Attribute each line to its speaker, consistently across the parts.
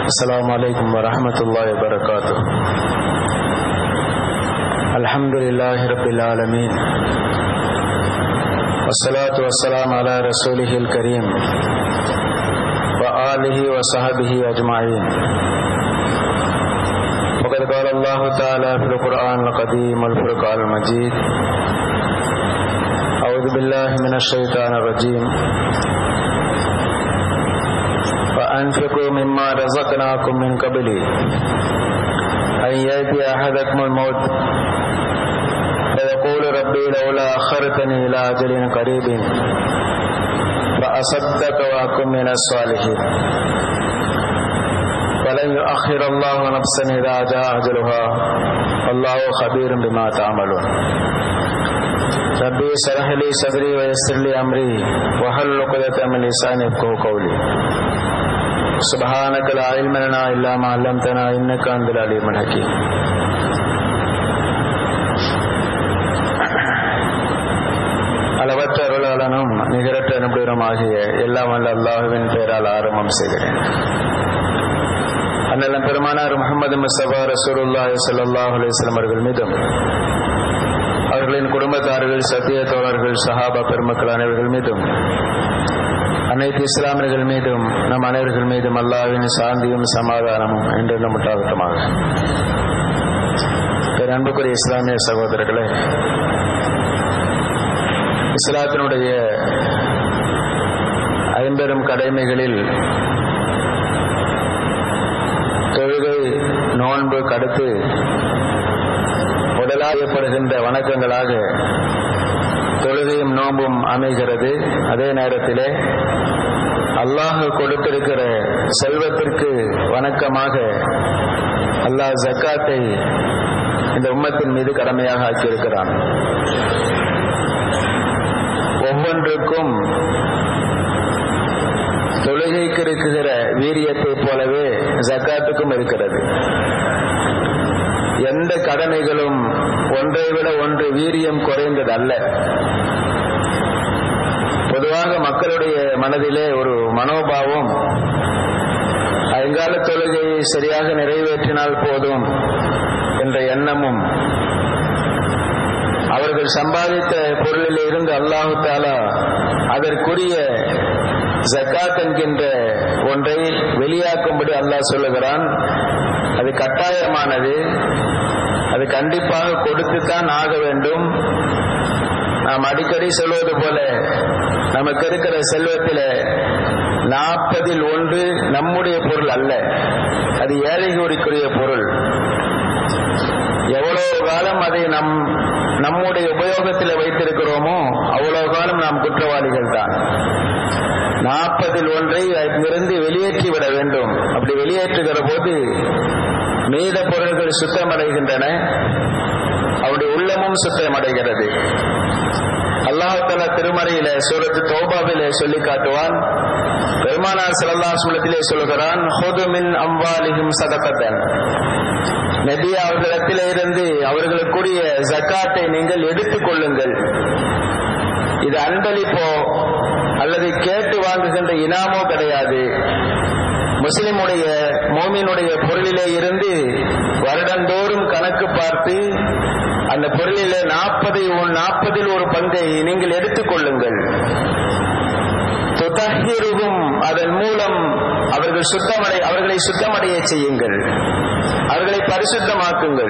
Speaker 1: السلام عليكم ورحمة الله وبركاته الحمد لله رب العالمين والصلاة والسلام على رسوله الكريم وآله وصحبه أجمعين وقد قال الله تعالى في القرآن القديم والفرقان المجيد أعوذ بالله من الشيطان الرجيم وأنفقوا مما رزقناكم من قبل أن يأتي أحدكم الموت فيقول ربي لولا أخرتني إلى أجل قريب فأصدق وأكن من الصالحين ولن يؤخر الله نفسا إذا جاء أجلها والله خبير بما تعملون ربي اشرح لي صدري ويسر لي أمري وحل عقدة من لساني يفقهوا قولي سبحانك لا علم لنا إلا ما علمتنا إنك أنت العليم الحكيم அளவற்ற அருளாளனும் நிகரற்ற அனுபவம் ஆகிய எல்லாம் வல்ல அல்லாஹுவின் பெயரால் ஆரம்பம் செய்கிறேன் அண்ணலம் பெருமானார் முகமது முஸ்தபா ரசூலுல்லாஹி ஸல்லல்லாஹு அலைஹி வஸல்லம் அவர்கள் மீதும் அவர்களின் குடும்பத்தார்கள் சத்திய தோழர்கள் சஹாபா பெருமக்கள் அனைவர்கள் மீதும் அனைத்து இஸ்லாமியர்கள் மீதும் நம் அனைவர்கள் மீதும் அல்லாவின் சாந்தியும் சமாதானமும் என்றென்றும் முட்டாகட்டமாக அன்புக்குரிய இஸ்லாமிய சகோதரர்களே இஸ்லாத்தினுடைய ஐம்பெரும் கடமைகளில் தொழுகை நோன்பு கடுத்து முதலாகப்படுகின்ற வணக்கங்களாக தொழுகையும் நோன்பும் அமைகிறது அதே நேரத்திலே அல்லாஹ் கொடுத்திருக்கிற செல்வத்திற்கு வணக்கமாக அல்லாஹ் ஜக்காத்தை இந்த உம்மத்தின் மீது கடமையாக ஆக்கியிருக்கிறான் ஒவ்வொன்றுக்கும் தொழுகைக்கு இருக்கிற வீரியத்தை போலவே ஜக்காத்துக்கும் இருக்கிறது எந்த கடமைகளும் ஒன்றை விட ஒன்று வீரியம் குறைந்தது அல்ல பொதுவாக மக்களுடைய மனதிலே ஒரு மனோபாவம் ஐங்கால தொழுகையை சரியாக நிறைவேற்றினால் போதும் என்ற எண்ணமும் அவர்கள் சம்பாதித்த பொருளில் இருந்து அல்லாஹு தாலா அதற்குரிய ஜக்காத் என்கின்ற ஒன்றை வெளியாக்கும்படி அல்லாஹ் சொல்லுகிறான் அது கட்டாயமானது அது கண்டிப்பாக கொடுத்துத்தான் ஆக வேண்டும் நாம் அடிக்கடி சொல்வது போல நமக்கு இருக்கிற செல்வத்தில் நாற்பதில் ஒன்று நம்முடைய பொருள் அல்ல அது ஏழைகளுக்குரிய பொருள் எவ்வளவு காலம் அதை நம் நம்முடைய உபயோகத்தில் வைத்திருக்கிறோமோ அவ்வளவு காலம் நாம் குற்றவாளிகள் தான் நாற்பதில் ஒன்றை இருந்து வெளியேற்றி விட வேண்டும் அப்படி வெளியேற்றுகிற போது மீத பொருள்கள் சுத்தமடைகின்றன அவருடைய உள்ளமும் சுத்தமடைகிறது அல்லாஹால திருமறையில சூரத்து தௌபாவிலே சொல்லி காட்டுவான் பெருமானார் செல்லா சூலத்திலே சொல்லுகிறான் ஹோதுமின் அம்பாலிகும் சதக்கத்தன் நபி அவர்களிடத்திலே இருந்து அவர்களுக்குரிய ஜக்காத்தை நீங்கள் எடுத்துக் கொள்ளுங்கள் இது அன்பளிப்போ அல்லது கேட்டு வாங்குகின்ற இனாமோ கிடையாது முஸ்லிமுடைய மோமினுடைய பொருளிலே இருந்து வருடந்தோறும் கணக்கு பார்த்து அந்த பொருளிலே நாற்பதை நாற்பதில் ஒரு பங்கை நீங்கள் எடுத்துக் கொள்ளுங்கள் துதஹிருகும் அதன் மூலம் அவர்கள் சுத்தமடை அவர்களை சுத்தமடைய செய்யுங்கள் அவர்களை பரிசுத்தமாக்குங்கள்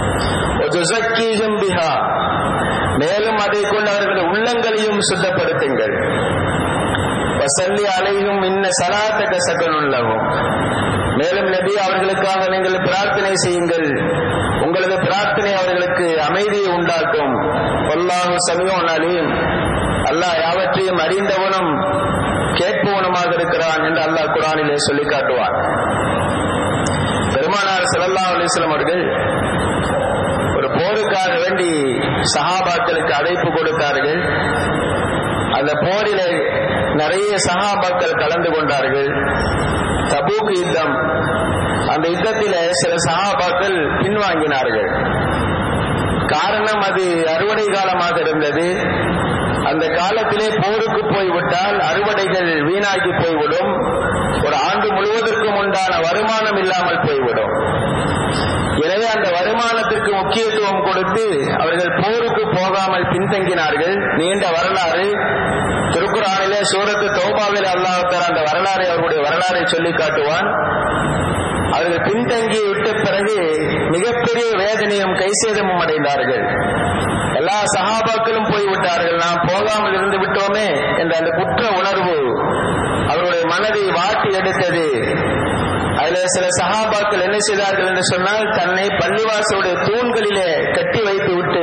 Speaker 1: பிஹா மேலும் அதை கொண்டு அவர்கள் உள்ளங்களையும் சுத்தப்படுத்துங்கள் வசல்லி அலையும் இன்ன சலாத்தக சகனுள்ளவும் மேலும் நபி அவர்களுக்காக நீங்கள் பிரார்த்தனை செய்யுங்கள் உங்களது பிரார்த்தனை அவர்களுக்கு அமைதியை உண்டாக்கும் ஒல்லாஹு சமியோன் அலீம் அல்லாஹ் யாவற்றையும் அறிந்தவனும் கேட்பவனுமாக இருக்கிறான் என்று அல்லாஹ் குரானிலே சொல்லி காட்டுவான் பெருமானார் சல்லா அலிஸ்லாம் அவர்கள் ஒரு போருக்காக வேண்டி சஹாபாக்களுக்கு அழைப்பு கொடுத்தார்கள் அந்த போரிலே நிறைய சஹாபாக்கள் கலந்து கொண்டார்கள் தபூக் யுத்தம் அந்த யுத்தத்தில சில சஹாபாக்கள் பின்வாங்கினார்கள் காரணம் அது அறுவடை காலமாக இருந்தது அந்த காலத்திலே போருக்கு போய்விட்டால் அறுவடைகள் வீணாகி போய்விடும் ஒரு ஆண்டு முழுவதற்கும் உண்டான வருமானம் இல்லாமல் போய்விடும் எனவே அந்த வருமானத்திற்கு முக்கியத்துவம் கொடுத்து அவர்கள் போருக்கு போகாமல் பின்தங்கினார்கள் நீண்ட வரலாறு திருக்குறானிலே சூரத்து தௌபாவில் அல்லாஹால அந்த வரலாறை அவர்களுடைய வரலாறை சொல்லி காட்டுவான் அவர்கள் பின்தங்கி விட்ட பிறகு மிகப்பெரிய வேதனையும் கைசேதமும் அடைந்தார்கள் எல்லா சகாபாக்களும் போய்விட்டார்கள் நாம் போகாமல் இருந்து விட்டோமே என்ற அந்த குற்ற உணர்வு அவருடைய மனதை வாட்டி எடுத்தது அதுல சில சகாபாக்கள் என்ன செய்தார்கள் என்று சொன்னால் தன்னை பள்ளிவாசலுடைய தூண்களிலே கட்டி வைத்து விட்டு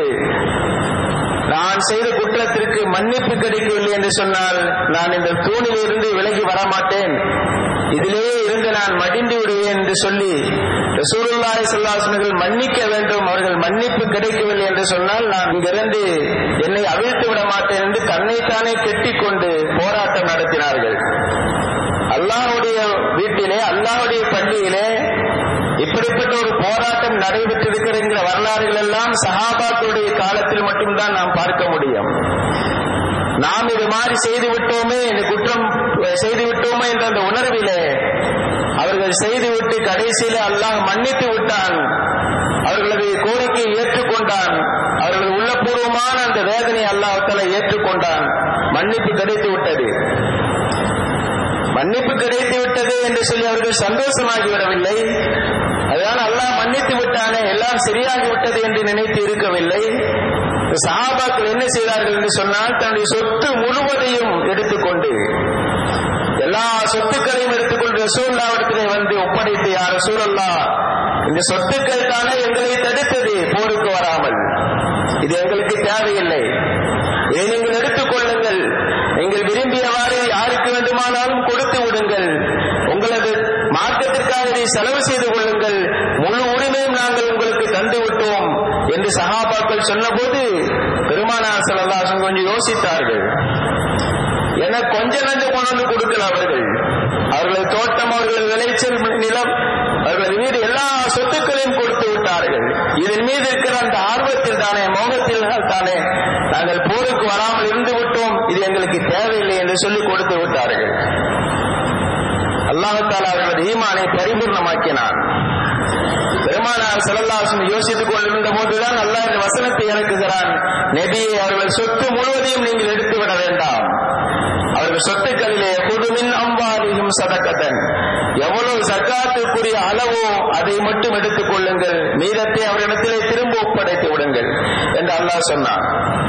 Speaker 1: நான் செய்த குற்றத்திற்கு மன்னிப்பு கிடைக்கவில்லை என்று சொன்னால் நான் இந்த தூணில் இருந்து விலகி வரமாட்டேன் இதிலேயே இருந்து நான் மடிந்து விடுவேன் என்று சொல்லி ரசூலுல்லாஹி சொல்லாசனர்கள் மன்னிக்க வேண்டும் அவர்கள் மன்னிப்பு கிடைக்கவில்லை என்று சொன்னால் நான் இங்கிருந்து என்னை அவிழ்த்து விட மாட்டேன் என்று தன்னைத்தானே கெட்டிக்கொண்டு போராட்டம் நடத்தினார்கள் அல்லாஹுடைய வீட்டிலே அல்லாஹுடைய பள்ளியிலே இப்படிப்பட்ட ஒரு போராட்டம் நடைபெற்றிருக்கிற வரலாறுகள் எல்லாம் சஹாபாக்களுடைய காலத்தில் மட்டும்தான் நாம் பார்க்க முடியும் நாம் இது மாதிரி செய்து விட்டோமே இந்த குற்றம் செய்து விட்டோமே என்ற அந்த உணர்விலே அவர்கள் செய்துவிட்டு கடைசியிலே அல்லாஹ் மன்னித்து விட்டான் அவர்களது கோரிக்கையை ஏற்றுக்கொண்டான் அவர்கள் உள்ளபூர்வமான அந்த வேதனை அல்லாஹால ஏற்றுக்கொண்டான் மன்னிப்பு கிடைத்து விட்டது மன்னிப்பு கிடைத்து விட்டது என்று சொல்லி அவர்கள் சந்தோஷமாகி விடவில்லை அதனால் அல்லாஹ் மன்னித்து விட்டானே எல்லாம் சரியாகி விட்டது என்று நினைத்து இருக்கவில்லை சஹாபாக்கள் என்ன செய்தார்கள் என்று சொன்னால் தன்னுடைய சொத்து முழுவதையும் எடுத்துக்கொண்டு எல்லா சொத்துக்களையும் எடுத்துக்கொண்டு ரசூல்லாவிடத்திலே வந்து ஒப்படைத்து யார் ரசூலல்லா இந்த சொத்துக்கள் தானே எங்களை தடுத்தது போருக்கு வராமல் இது எங்களுக்கு தேவையில்லை இதை நீங்கள் எடுத்துக் கொள்ளுங்கள் நீங்கள் விரும்பியவாறு யாருக்கு வேண்டுமானாலும் கொடுத்து விடுங்கள் உங்களது மார்க்கத்திற்காக இதை செலவு செய்து கொள்ளுங்கள் முழு உரிமையும் நாங்கள் உங்களுக்கு தந்து விட்டோம் என்று சகாபாக்கள் சொன்னபோது பெருமானார் செல்லல்லாசன் கொஞ்சம் யோசித்தார்கள் என கொஞ்ச நஞ்சம் கொண்டு வந்து கொடுக்கல அவர்கள் அவர்களது தோட்டம் அவர்களது விளைச்சல் நிலம் அவர்களது வீடு எல்லா சொத்துக்களையும் கொடுத்து விட்டார்கள் இதன் மீது இருக்கிற அந்த ஆர்வத்தில் தானே மோகத்தில் தானே நாங்கள் போருக்கு வராமல் இருந்து விட்டோம் இது எங்களுக்கு தேவையில்லை என்று சொல்லி கொடுத்து விட்டார்கள் அல்லாஹால அவர்களது ஈமானை பரிபூர்ணமாக்கினான் பெருமானார் செல்லல்லாசன் யோசித்துக் கொண்டிருந்த போதுதான் அல்லாஹ் இந்த வசனத்தை இறக்குகிறான் நெபியை அவர்கள் சொத்து முழுவதையும் நீங்கள் எடுத்து விட வேண்டாம் அவர்கள் சொத்துக்களிலே குடுமின் அம்பாலியும் சதக்கத்தன் எவ்வளவு சக்காத்துக்குரிய அளவோ அதை மட்டும் எடுத்துக் கொள்ளுங்கள் மீதத்தை அவரிடத்திலே திரும்ப ஒப்படைத்து விடுங்கள் என்று அல்லாஹ் சொன்னான்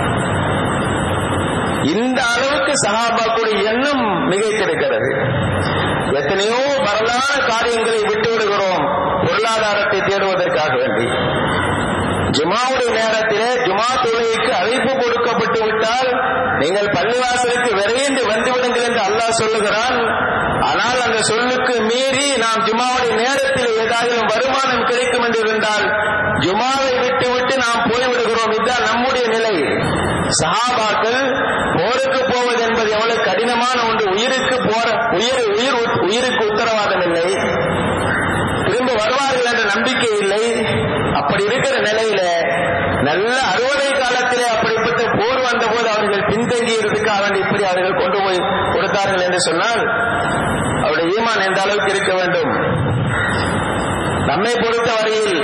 Speaker 1: இந்த அளவுக்கு சஹாபாக்குடைய எண்ணம் மிகைத்திருக்கிறது எத்தனையோ வரலான காரியங்களை விட்டு விடுகிறோம் பொருளாதாரத்தை தேடுவதற்காக வேண்டி ஜுமாவுடைய நேரத்திலே ஜுமா தொழுகைக்கு அழைப்பு கொடுக்கப்பட்டு விட்டால் நீங்கள் பள்ளிவாசலுக்கு விரைந்து வந்து விடுங்கள் என்று அல்லாஹ் சொல்லுகிறான் ஆனால் அந்த சொல்லுக்கு மீறி நாம் ஜுமாவுடைய நேரத்தில் ஏதாவது வருமானம் கிடைக்கும் என்று இருந்தால் ஜுமாவை விட்டு விட்டு நாம் போய்விடுகிறோம் இதுதான் நம்முடைய நிலை சஹாபாக்கள் போருக்கு போவது என்பது எவ்வளவு கடினமான ஒன்று உயிருக்கு போற உயிர் உயிர் உயிருக்கு உத்தரவாதம் இல்லை திரும்ப வருவார்கள் என்ற நம்பிக்கை இல்லை அப்படி இருக்கிற நிலையில நல்ல அறுவடை காலத்திலே அப்படிப்பட்ட போர் வந்தபோது அவர்கள் பின்தங்கியதுக்காக வேண்டி இப்படி அவர்கள் கொண்டு போய் கொடுத்தார்கள் என்று சொன்னால் அவருடைய ஈமான் எந்த அளவுக்கு இருக்க வேண்டும் நம்மை பொறுத்தவரையில்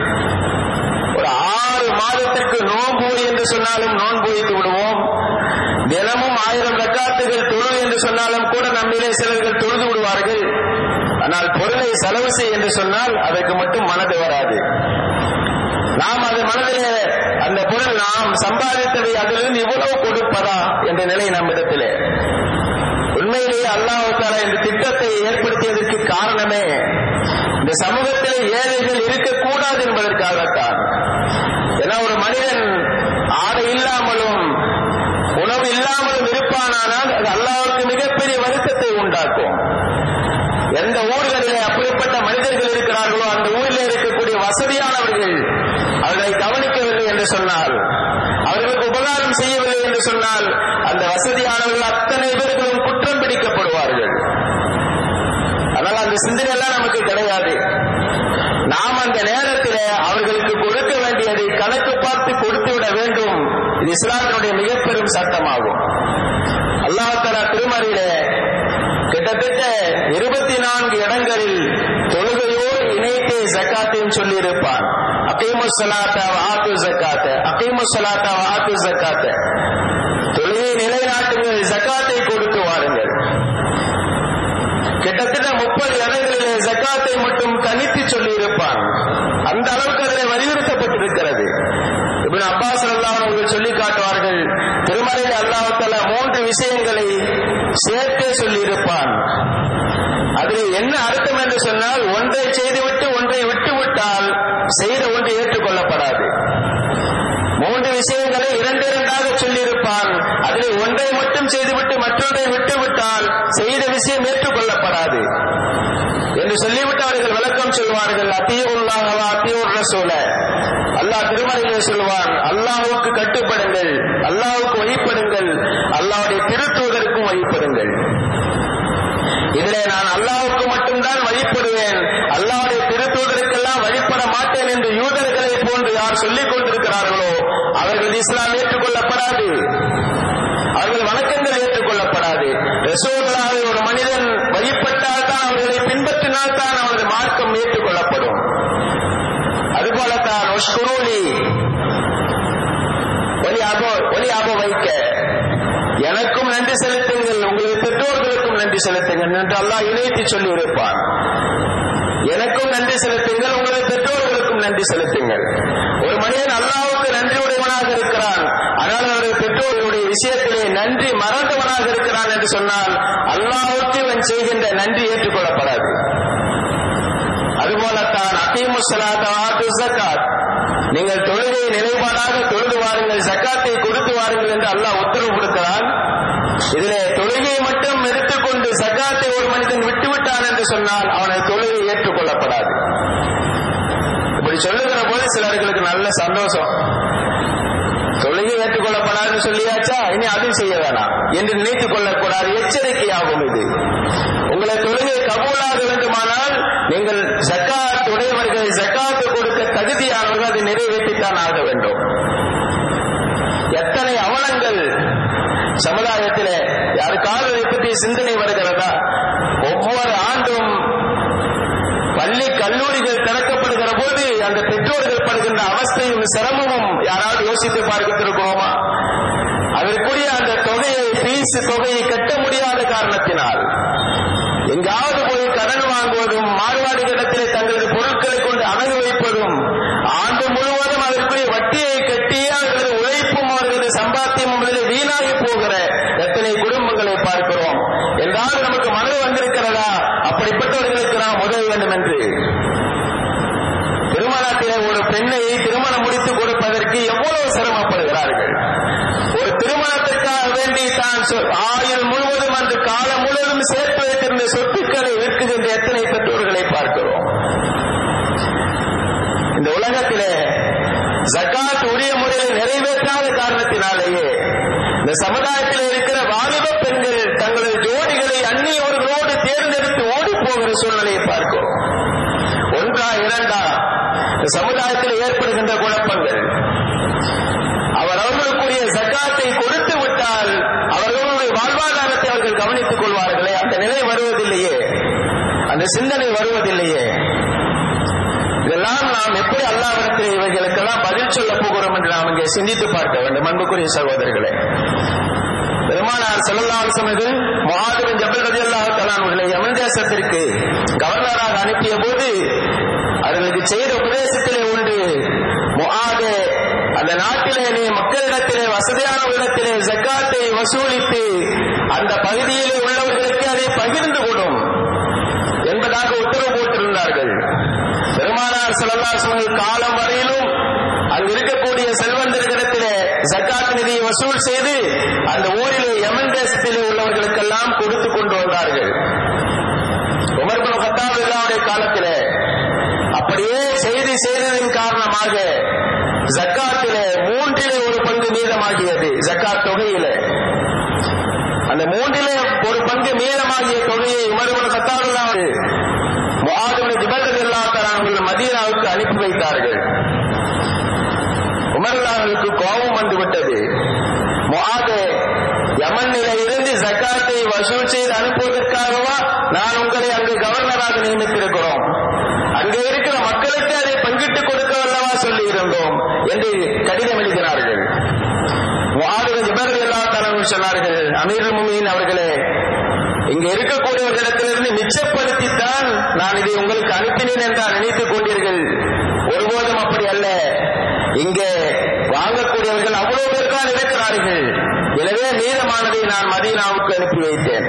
Speaker 1: ஒரு ஆறு மாதத்திற்கு நோன்பு என்று சொன்னாலும் நோன்பு வைத்து விடுவோம் தினமும் ஆயிரம் ரக்காத்துகள் தொழு என்று சொன்னாலும் கூட நம்மிலே சிலர்கள் தொழுது விடுவார்கள் ஆனால் பொருளை செலவு செய் என்று சொன்னால் அதற்கு மட்டும் மனது வராது நாம் அது மனதிலே அந்த பொருள் நாம் சம்பாதித்ததை அதிலிருந்து இவ்வளவு கொடுப்பதா என்ற நிலை நம்மிடத்திலே உண்மையிலேயே அல்லாஹால இந்த திட்டத்தை ஏற்படுத்தியதற்கு காரணமே இந்த சமூகத்திலே ஏழைகள் இருக்கக்கூடாது என்பதற்காகத்தான் ஏன்னா ஒரு மனிதன் ஆடை இல்லாமலும் உணவு இல்லாமலும் இருப்பானானால் அது அல்லாவுக்கு மிகப்பெரிய வருத்தத்தை உண்டாக்கும் எந்த ஊர்களிலே அப்படிப்பட்ட மனிதர்கள் இருக்கிறார்களோ அந்த ஊரில் இருக்கக்கூடிய வசதியானவர்கள் அவர்களை கவனிக்கவில்லை என்று சொன்னால் அவர்களுக்கு உபகாரம் செய்யவில்லை என்று சொன்னால் அந்த வசதியானவர்கள் அத்தனை பேர்களும் குற்றம் பிடிக்கப்படுவார்கள் அதனால் அந்த சிந்தனை எல்லாம் நமக்கு கிடையாது நாம் அந்த நேரத்தில் அவர்களுக்கு கொடுக்க வேண்டியதை கணக்கு பார்த்து கொடுத்து விட வேண்டும் இது இஸ்லாத்தினுடைய மிக பெரும் சட்டமாகும் அல்லாஹால திருமறையில கிட்டத்தட்ட இருபத்தி நாலு நான்கு இடங்களில் தொழுகையோடு இணைத்தே ஜக்காத்தையும் சொல்லியிருப்பான் அகீமு சலாத்த ஆத்து ஜக்காத்த அகீமு சலாத்த ஆத்து ஜக்காத்த தொழுகை நிலைநாட்டுங்கள் ஜக்காத்தை கொடுத்து வாருங்கள் கிட்டத்தட்ட முப்பது இடங்களிலே ஜக்காத்தை மட்டும் தனித்து சொல்லியிருப்பான் அந்த அளவுக்கு அதில் வலியுறுத்தப்பட்டிருக்கிறது இபின் அப்பாஸ் அல்லாஹ் அவர்கள் சொல்லி காட்டுவார்கள் திருமலையில் அல்லாஹால மூன்று விஷயங்களை சேர்த்தே சொல்லியிருப்பான் அதில் என்ன அர்த்தம் என்று சொன்னால் ஒன்றை செய்துவிட்டு ஒன்றை விட்டுவிட்டால் செய்த ஒன்று ஏற்றுக்கொள்ளப்படாது மூன்று விஷயங்களை இரண்டு இரண்டாக சொல்லியிருப்பான் அதில் ஒன்றை மட்டும் செய்துவிட்டு மற்றொன்றை விட்டுவிட்டால் செய்த விஷயம் ஏற்றுக்கொள்ளப்படாது என்று சொல்லிவிட்டு அவர்கள் விளக்கம் சொல்வார்கள் அத்தியுள்ளாக அத்தியூர் ரசூல அல்லாஹ் திருமலையிலே சொல்வான் அல்லாஹுக்கு கட்டுப்படுங்கள் அல்லாஹுக்கு வழிபடுங்கள் அல்லாஹுடைய திருத்தூதருக்கும் வழிபடுங்கள் இதிலே நான் அல்லாஹுக்கு மட்டும்தான் வழிபடுவேன் அல்லாஹுடைய திருத்தூதருக்கெல்லாம் வழிபட மாட்டேன் என்று யூதர்களை போன்று யார் சொல்லிக் கொண்டிருக்கிறார்களோ அவர்கள் இஸ்லாம் ஏற்றுக்கொள்ளப்படாது அவர்கள் வணக்கங்கள் ஏற்றுக்கொள்ளப்படாது ரசூலாக ஒரு மனிதன் வழிபட்டால் தான் அவர்களை பின்பற்றினால் தான் அவரது மார்க்கம் ஏற்றுக்கொள்ளப்படும் அதுபோலத்தான் ஒஷ்குரூலி ஒலி அபோ ஒலி அபோ வைக்க எனக்கும் நன்றி செலுத்துங்கள் உங்களது பெற்றோர்களுக்கும் நன்றி செலுத்துங்கள் என்று அல்லாஹ் இணைத்து சொல்லி இருப்பான் எனக்கும் நன்றி செலுத்துங்கள் உங்களது பெற்றோர்களுக்கும் நன்றி செலுத்துங்கள் ஒரு மனிதன் அல்லாவுக்கு நன்றி உடையவனாக இருக்கிறான் ஆனால் அவரது பெற்றோர்களுடைய விஷயத்திலே நன்றி மறந்தவனாக இருக்கிறான் என்று சொன்னால் அல்லாவுக்கு இவன் செய்கின்ற நன்றி ஏற்றுக்கொள்ளப்படாது அதுபோலத்தான் அத்தீமுசலாத்து ஜக்காத் நீங்கள் தொழுகையை நிலைப்பாடாக தொழுது வாருங்கள் ஜக்காத்தை கொடுத்து வாருங்கள் என்று அல்லாஹ் உத்தரவு கொடுக்கிறான் இதிலே தொழுகையை மட்டும் எடுத்துக்கொண்டு ஜக்காத்தை ஒரு மனிதன் விட்டுவிட்டான் என்று சொன்னால் அவனது தொழுகை ஏற்றுக்கொள்ளப்படாது இப்படி சொல்லுகிற போது சிலர்களுக்கு நல்ல சந்தோஷம் தொழுகை ஏற்றுக்கொள்ளப்படாதுன்னு சொல்லியாச்சா இனி அதுவும் செய்ய வேணாம் என்று நினைத்துக் கொள்ளக்கூடாது எச்சரிக்கையாகும் இது உங்களை தொழுகை கபூலாக வேண்டுமானால் நீங்கள் ஜக்காத் உடையவர்கள் ஜக்காத்து கொடுக்க தகுதியானவர்கள் அதை நிறைவேற்றித்தான் ஆக வேண்டும் எத்தனை அவலங்கள் சமுதாயத்திலே யாருக்காவது இதை பற்றி சிந்தனை வருகிறதா ஒவ்வொரு ஆண்டும் பள்ளி கல்லூரிகள் திறக்கப்படுகிற போது அந்த பெற்றோர்கள் படுகின்ற அவஸ்தையும் சிரமமும் யாராவது யோசித்து பார்த்திருக்கிறோமா அதற்குரிய அந்த தொகையை பீஸ் தொகையை கட்ட முடியாத காரணத்தினால் எங்காவது போய் கடன் வாங்குவதும் மார்வாடிகளிடத்திலே தங்களது பொருட்களை கொண்டு அணுகு வைப்பதும் ஆண்டு முழுவதும் அதற்குரிய வட்டியை கட்டி அவர்களது உழைப்பும் அவர்களது சம்பாத்தியமும் அதில் வீணாகி போகிற எத்தனை குடும்பங்களை பார்க்கிறோம் என்றால் நமக்கு மனது வந்திருக்கிறதா அப்படிப்பட்டவர்களுக்கு நாம் உதவ வேண்டும் என்று திருமணத்திலே ஒரு பெண்ணை திருமணம் முடித்து கொடுப்பதற்கு எவ்வளவு சிரமப்படுகிறார்கள் ஒரு திருமணத்திற்காக வேண்டி தான் சொ- ஆயுள் முழுவதும் அந்த காலம் முழுவதும் சேர்த்து வைத்திருந்த சொத்துக்களை விற்குகின்ற எத்தனை பெற்றோர்களை பார்க்கிறோம் இந்த உலகத்திலே ஜக்காத் உரிய முறையில் நிறைவேற்றாத காரணத்தினாலேயே இந்த சமுதாயத்தில் இருக்கிற வாலிப பெண்கள் தங்களது ஜோடிகளை அந்நியவர்களோடு தேர்ந்தெடுத்து ஓடி போகிற சூழ்நிலையை பார்க்கிறோம் ஒன்றா இரண்டா இந்த சமுதாயத்தில் ஏற்படுகின்ற குழப்பங்கள் அவர் அவர்களுக்குரிய ஜக்காத்தை கொடுத்து விட்டால் அவர்களுடைய வாழ்வாதாரத்தை அவர்கள் கவனித்துக் கொள்வார்களே அந்த நிலை வருவதில்லையே அந்த சிந்தனை வருவதில்லையே இதெல்லாம் நாம் எப்படி அல்லாவிடத்தில் இவைகளுக்கெல்லாம் பதில் சொல்ல போகிறோம் என்று நாம் இங்கே சிந்தித்து பார்க்க வேண்டும் அன்புக்குரிய சகோதரர்களே பெருமானார் செல்லல்லாஹு சமது மகாதவன் ஜபல் ரதி அல்லாஹ் தலான்களை யமன் தேசத்திற்கு கவர்னராக அனுப்பிய போது அவர்களுக்கு செய்த உபதேசத்திலே உண்டு முஆதே அந்த நாட்டிலே நீ மக்களிடத்திலே வசதியான இடத்திலே ஜக்காத்தை வசூலித்து அந்த பகுதியிலே உள்ளவர்களுக்கு அதை பகிர்ந்து கொடும் என்பதாக உத்தரவு போட்டிருந்தார்கள் பெருமானார் செல்லல்லாசங்கள் காலம் வரையிலும் அங்கு இருக்கக்கூடிய செல்வந்தர்களிடத்திலே ஜக்காத் நிதியை வசூல் செய்து அந்த ஊரிலே யமன் தேசத்திலே உள்ளவர்களுக்கெல்லாம் கொடுத்து கொண்டு வந்தார்கள் உமர் பின் கத்தாப் இல்லாவுடைய காலத்திலே அப்படியே செய்தி செய்ததின் காரணமாக ஜக்காத்திலே மூன்றிலே ஒரு பங்கு மீதமாகியது ஜக்காத் தொகையிலே அந்த மூன்றிலே ஒரு பங்கு மீதமாகிய தொகையை உமர்பின் கத்தாவில்லாவது முகாதுடைய ஜிபல் இல்லாத்தவர்கள் மதீனாவுக்கு அனுப்பி வைத்தார்கள் உமர்லாவுக்கு கோபம் வந்து விட்டது முகாது யமனில இருந்து ஜக்காத்தை வசூல் செய்து அனுப்புவதற்காகவா நான் உங்களை அங்கு கவர்னர் பொறுப்பாளராக நியமித்திருக்கிறோம் அங்கே இருக்கிற மக்களுக்கு அதை பங்கிட்டு கொடுக்க வல்லவா சொல்லி இருந்தோம் என்று கடிதம் எழுதினார்கள் முஆது ஜபர் எல்லா தலைவர்கள் சொன்னார்கள் அமீர் முமீன் அவர்களே இங்க இருக்கக்கூடியவர்களிடத்திலிருந்து மிச்சப்படுத்தித்தான் நான் இதை உங்களுக்கு அனுப்பினேன் என்றால் நினைத்துக் கொண்டீர்கள் ஒருபோதும் அப்படி அல்ல இங்கே வாங்கக்கூடியவர்கள் அவ்வளவு பேர் தான் இருக்கிறார்கள் எனவே மீதமானதை நான் மதீனாவுக்கு அனுப்பி வைத்தேன்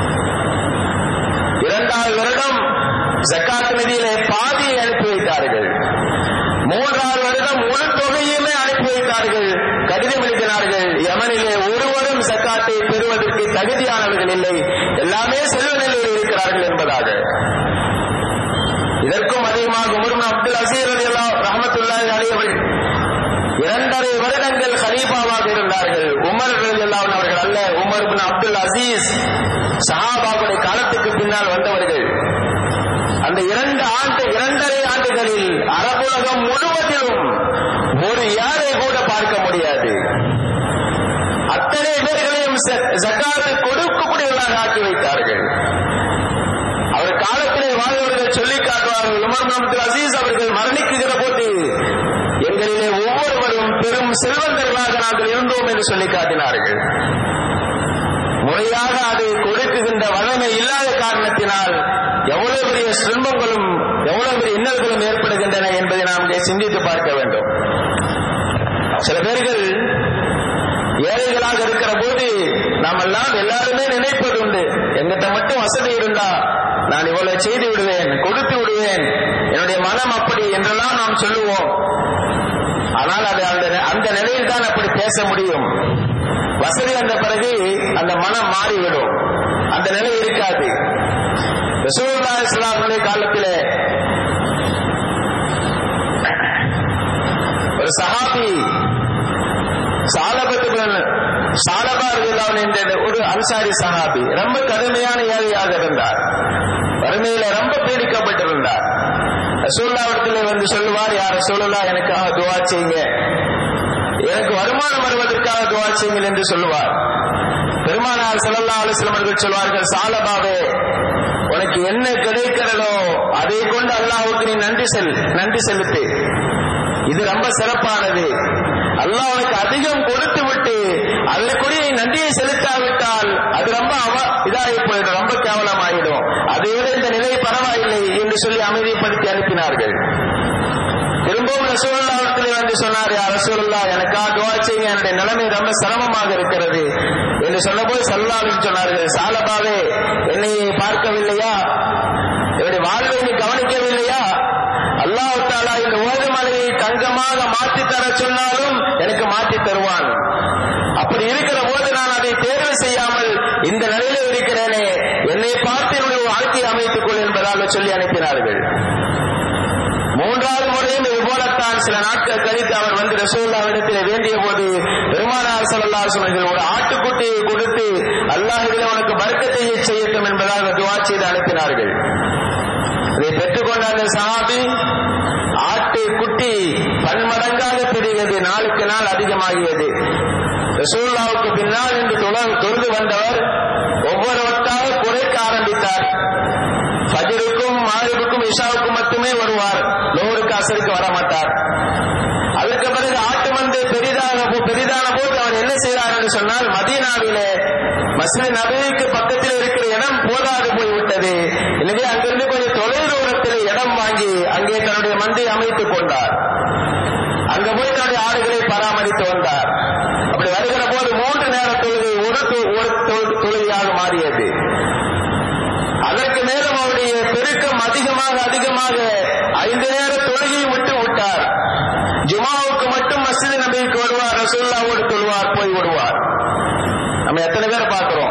Speaker 1: இரண்டாவது வருடம் ஜக்காத் நிதியிலே பாதியை அனுப்பி வைத்தார்கள் மூன்றாவது வருடம் முழு தொகையுமே அனுப்பி வைத்தார்கள் கடிதம் எழுதினார்கள் யமனிலே ஒருவரும் சக்காத்தை பெறுவதற்கு தகுதியானவர்கள் இல்லை எல்லாமே செல்வ நிலையில் இருக்கிறார்கள் என்பதாக இதற்கும் அதிகமாக உமர் அப்துல் அசீர் அலி அல்லா ரஹமத்துல்லாஹி அலையவர்கள் இரண்டரை வருடங்கள் ஹலீஃபாவாக இருந்தார்கள் உமர் ரலியல்லாஹு அவர்கள் அல்ல உமர் பின் அப்துல் அசீஸ் சஹாபாவுடைய காலத்துக்கு பின்னால் வந்தவர்கள் அந்த இரண்டு ஆண்டு இரண்டரை ஆண்டுகளில் அரபுலகம் முழுவதிலும் ஒரு யாரை கூட பார்க்க முடியாது அத்தனை பேர்களையும் ஜக்காத்து கொடுக்கக்கூடியவர்களாக ஆக்கி வைத்தார்கள் அவர் காலத்திலே வாழ்ந்தவர்கள் சொல்லி காட்டுவார்கள் உமர் முகமது அசீஸ் அவர்கள் மரணிக்குகிற போது எங்களிலே ஒவ்வொருவரும் பெரும் செல்வந்தர்களாக நாங்கள் இருந்தோம் என்று சொல்லி காட்டினார்கள் முறையாக அதை கொடுக்குகின்ற வளமை இல்லாத காரணத்தினால் எவ்வளவு பெரிய சிரமங்களும் எவ்வளவு பெரிய இன்னல்களும் ஏற்படுகின்றன என்பதை நாம் இங்கே சிந்தித்து பார்க்க வேண்டும் சில பேர்கள் ஏழைகளாக இருக்கிற போது நாம் எல்லாம் எல்லாருமே நினைப்பது உண்டு எங்கிட்ட மட்டும் வசதி இருந்தா நான் இவ்வளவு செய்து விடுவேன் கொடுத்து விடுவேன் என்னுடைய மனம் அப்படி என்றெல்லாம் நாம் சொல்லுவோம் ஆனால் அது அந்த அந்த நிலையில் தான் அப்படி பேச முடியும் வசதி வந்த பிறகு அந்த மனம் மாறிவிடும் அந்த நிலை இருக்காது ரசூல்லா இஸ்லாமுடைய காலத்திலே ஒரு சஹாபி சாலபத்து சாலபா ரலியல்லாஹு என்ற ஒரு அன்சாரி சஹாபி ரொம்ப கடுமையான ஏழையாக இருந்தார் வறுமையில ரொம்ப பீடிக்கப்பட்டிருந்தார் ரசூல்லாவிடத்திலே வந்து சொல்லுவார் யார் ரசூலுல்லா எனக்காக துவா செய்யுங்க எனக்கு வருமானம் வருவதற்காக துவா செய்யுங்கள் என்று சொல்லுவார் பெருமானார் ஸல்லல்லாஹு அலைஹி வஸல்லம் அவர்கள் சொல்வார்கள் சாலபாவே உனக்கு என்ன கிடைக்கிறதோ அதை கொண்டு அல்லாஹ்வுக்கு நீ நன்றி செல் நன்றி செலுத்து இது ரொம்ப சிறப்பானது அல்லாஹ் உனக்கு அதிகம் கொடுத்து விட்டு அதற்குரிய நன்றியை செலுத்தாவிட்டால் அது ரொம்ப அவ இதாகி போயிடும் ரொம்ப கேவலமாயிடும் அதை விட இந்த நிலை பரவாயில்லை என்று சொல்லி அமைதிப்படுத்தி அனுப்பினார்கள் திரும்பவும் ரசூல்லா இடத்திலே வந்து சொன்னார் யார் ரசூல்லா எனக்கா துவா செய்யுங்க என்னுடைய நிலைமை ரொம்ப சிரமமாக இருக்கிறது என்று சொன்னபோது சல்லாவின் சொன்னார்கள் சாலபாவே என்னை பார்க்கவில்லையா என்னுடைய வாழ்வை நீ கவனிக்கவில்லையா அல்லாஹ் தாலா இந்த ஓதுமலையை தங்கமாக மாற்றி தர சொன்னாலும் எனக்கு மாற்றி தருவான் அப்படி இருக்கிற போது நான் அதை தேர்வு செய்யாமல் இந்த நிலையில இருக்கிறேனே என்னை பார்த்து என்னுடைய வாழ்க்கையை அமைத்துக் கொள் என்பதாக சொல்லி அனுப்பினார்கள் மூன்றாவது முறையும் இது போலத்தான் சில நாட்கள் கழித்து அவர் வந்து ரசூல்லாவிடத்தில் வேண்டிய போது பெருமானார் சல்லா சொன்னார்கள் ஒரு ஆட்டுக்குட்டியை கொடுத்து அல்லாஹ் இதில் உனக்கு வர்க்கத்தை செய்யட்டும் என்பதாக துவா செய்து அனுப்பினார்கள் இதை பெற்றுக்கொண்ட அந்த சஹாபி ஆட்டு குட்டி பன்மடங்காக பெரியது நாளுக்கு நாள் அதிகமாகியது ரசூல்லாவுக்கு பின்னால் என்று தொழுது வந்தவர் ஒவ்வொரு வட்டாக குறைக்க ஆரம்பித்தார் ஃபஜருக்கும் மாரிபுக்கும் இஷாவுக்கும் மட்டுமே வருவார் லோருக்கு அசருக்கு வர மாட்டார் அதற்கு பிறகு ஆட்டு மந்தை பெரிதாக பெரிதான போது அவர் என்ன செய்கிறார் என்று சொன்னால் மதீனாவிலே மஸ்ஜித் நபிக்கு பக்கத்தில் இருக்கிற இடம் போதாது போய்விட்டது எனவே அங்கிருந்து கொஞ்சம் தொலைதூரத்தில் இடம் வாங்கி அங்கே தன்னுடைய மந்தை அமைத்துக் கொண்டார் அங்க போய் தன்னுடைய ஆடுகளை பராமரித்து வந்தார் அப்படி வருகிற போது மூன்று நேர தொழுகை ஒரு ஒரு தொழுகையாக மாறியது அதற்கு மேலும் அவருடைய பெருக்கம் அதிகமாக அதிகமாக ஐந்து நேர தொழுகையை விட்டு விட்டார் ஜுமாவுக்கு மட்டும் மஸ்ஜித் நபிக்கு வருவார் ரசூல்லாவோடு தொழுவார் போய் விடுவார் நம்ம எத்தனை பேர் பார்க்கிறோம்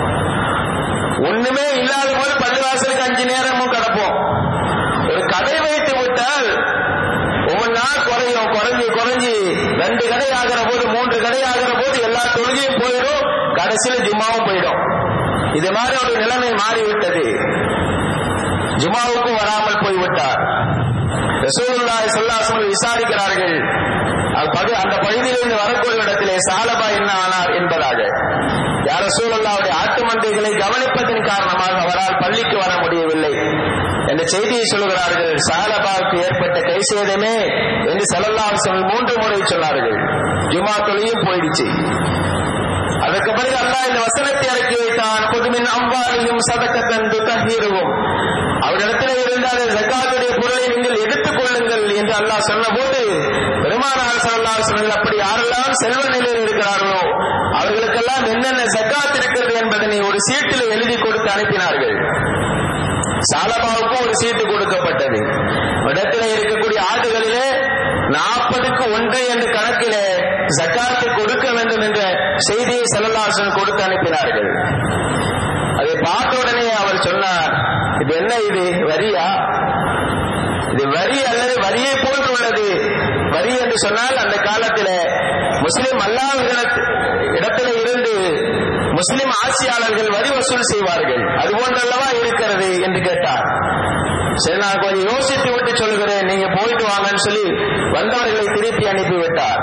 Speaker 1: ஒண்ணுமே இல்லாத போது பள்ளிவாசலுக்கு அஞ்சு நேரமும் கிடப்போம் ஒரு கடை வைத்து விட்டால் ஒவ்வொன்றா குறையும் குறைஞ்சி குறைஞ்சி ரெண்டு கடை ஆகிற போது மூன்று கடை ஆகிற போது எல்லா தொழுகையும் போயிடும் கடைசியில் ஜும்மாவும் போயிடும் இது மாதிரி ஒரு நிலைமை மாறிவிட்டது ஜுமாவுக்கும் வராமல் போய்விட்டார் ரசூலுல்லாஹி ஸல்லல்லாஹு விசாரிக்கிறார்கள் அந்த பகுதியிலிருந்து வரக்கூடிய இடத்திலே சாலபா என்ன ஆனார் என்பதாக யார் ரசூலுல்லாவுடைய ஆட்டு மந்தைகளை கவனிப்பதன் காரணமாக அவரால் பள்ளிக்கு வர முடியவில்லை செய்தியை சொல்கிறார்கள் சாலபாவுக்கு ஏற்பட்ட கை சேதமே என்று சல்லல்லாஹு மூன்று முறை சொன்னார்கள் ஜுமா தொழியும் போயிடுச்சு அதற்கு பிறகு அல்லாஹ் இந்த வசனத்தை இறக்கி வைத்தான் புதுமின் அம்பாலையும் சதக்கத்தன் துத்தஹீருவும் அவரிடத்தில் இருந்த அந்த ஜக்காத்துடைய பொருளை நீங்கள் எடுத்துக் கொள்ளுங்கள் என்று அல்லாஹ் சொன்னபோது பெருமானார் ஸல்லல்லாஹு அலைஹி வஸல்லம் அப்படி யாரெல்லாம் செல்வ நிலையில் இருக்கிறார்களோ அவர்களுக்கெல்லாம் என்னென்ன ஜக்காத் இருக்கிறது என்பதனை ஒரு சீட்டில் எழுதி கொடுத்து அனுப்பினார்கள் சாலபாவுக்கும் ஒரு சீட்டு கொடுக்கப்பட்டது இடத்திலே இருக்கக்கூடிய ஆடுகளிலே நாற்பதுக்கு ஒன்று என்ற கணக்கிலே ஜக்காத்தை கொடுக்க வேண்டும் என்ற செய்தியை செல்லல்லாசன் கொடுத்து அனுப்பினார்கள் அதை பார்த்த உடனே அவர் சொன்னார் இது என்ன இது வரியா இது வரி அல்லது வரியை போன்று உள்ளது வரி என்று சொன்னால் அந்த காலத்தில் முஸ்லிம் அல்லாஹ் இடத்துல இருந்து முஸ்லிம் ஆட்சியாளர்கள் வரி வசூல் செய்வார்கள் அது போன்றல்லவா இருக்கிறது என்று கேட்டார் சரி நான் கொஞ்சம் யோசித்து விட்டு சொல்கிறேன் நீங்க போயிட்டு வாங்கன்னு சொல்லி வந்தவர்களை திருப்பி அனுப்பிவிட்டார்